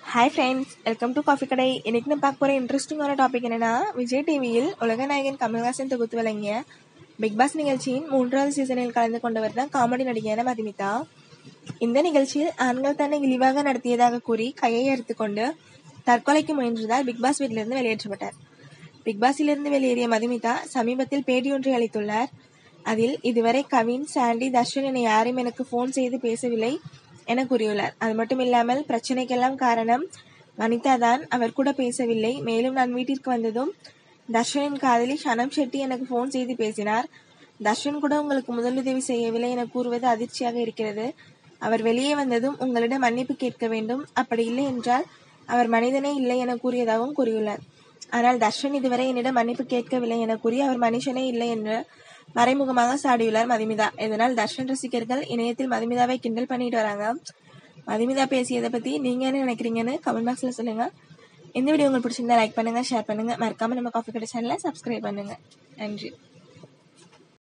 hi friends welcome to coffee கடை இன்னைக்கு நான் பார்க்க போகிற இன்ட்ரெஸ்டிங்கான டாபிக் என்னன்னா விஜய் டிவியில் உலகநாயகன் கமல்ஹாசன் தொகுத்து வழங்கிய பிக் பாஸ் நிகழ்ச்சியின் மூன்றாவது சீசனில் கலந்து கொண்டவர் தான் காமெடி நடிகையான மதுமிதா இந்த நிகழ்ச்சியில் ஆண்கள் தன்னை இழிவாக நடத்தியதாக கூறி கையை எடுத்துக்கொண்டு தற்கொலைக்கு முயன்றதால் பிக் பாஸ் வீட்டிலிருந்து வெளியேற்றப்பட்டார் பிக் பாஸிலிருந்து வெளியேறிய மதுமிதா சமீபத்தில் பேட்டியொன்றை அளித்துள்ளார் அதில் இதுவரை கவின் சாண்டி தர்ஷன் என யாரும் எனக்கு ஃபோன் செய்து பேசவில்லை என கூறியுள்ளார் அது மட்டும் இல்லாமல் பிரச்சனைக்கெல்லாம் காரணம் வனிதா தான் அவர் கூட பேசவில்லை மேலும் நான் வீட்டிற்கு வந்ததும் தர்ஷனின் காதலி ஷனம் ஷெட்டி எனக்கு ஃபோன் செய்து பேசினார் தர்ஷன் கூட உங்களுக்கு முதலுதவி செய்யவில்லை என கூறுவது அதிர்ச்சியாக இருக்கிறது அவர் வெளியே வந்ததும் உங்களிடம் மன்னிப்பு கேட்க வேண்டும் அப்படி இல்லை என்றால் அவர் மனிதனே இல்லை என கூறியதாகவும் கூறியுள்ளார் ஆனால் தர்ஷன் இதுவரை என்னிடம் மன்னிப்பு கேட்கவில்லை என கூறி அவர் மனுஷனே இல்லை என்று மறைமுகமாக சாடியுள்ளார் மதுமிதா இதனால் தர்ஷன் ரசிகர்கள் இணையத்தில் மதுமிதாவை கிண்டல் பண்ணிட்டு வராங்க மதுமிதா பேசியதை பத்தி நீங்க என்ன நினைக்கிறீங்கன்னு கமெண்ட் பாக்ஸ்ல சொல்லுங்க இந்த வீடியோ உங்களுக்கு பிடிச்சிருந்தா லைக் பண்ணுங்க ஷேர் பண்ணுங்க மறக்காம நம்ம காஃபி கடை சேனலை சப்ஸ்கிரைப் பண்ணுங்க நன்றி